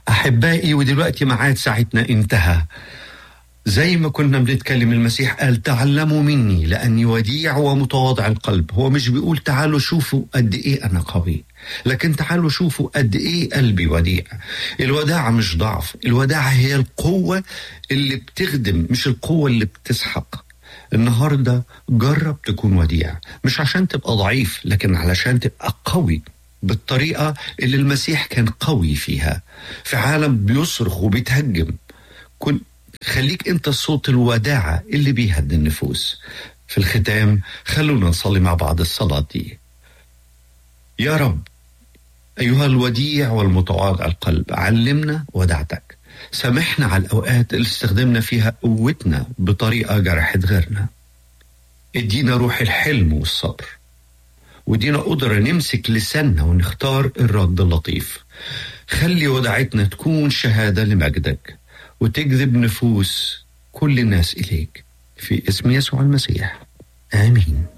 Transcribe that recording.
أحبائي ودلوقتي معاد ساعتنا انتهى زي ما كنا بنتكلم المسيح قال تعلموا مني لأني وديع ومتواضع القلب هو مش بيقول تعالوا شوفوا قد إيه أنا قوي لكن تعالوا شوفوا قد إيه قلبي وديع الوداعة مش ضعف الوداعة هي القوة اللي بتخدم مش القوة اللي بتسحق النهاردة جرب تكون وديع مش عشان تبقى ضعيف لكن علشان تبقى قوي بالطريقة اللي المسيح كان قوي فيها في عالم بيصرخ وبيتهجم كن خليك انت صوت الوداعة اللي بيهدي النفوس في الختام خلونا نصلي مع بعض الصلاة دي يا رب أيها الوديع والمتواضع القلب علمنا ودعتك سامحنا على الأوقات اللي استخدمنا فيها قوتنا بطريقة جرحت غيرنا ادينا روح الحلم والصبر ودينا قدرة نمسك لساننا ونختار الرد اللطيف خلي وداعتنا تكون شهادة لمجدك وتجذب نفوس كل الناس إليك في اسم يسوع المسيح آمين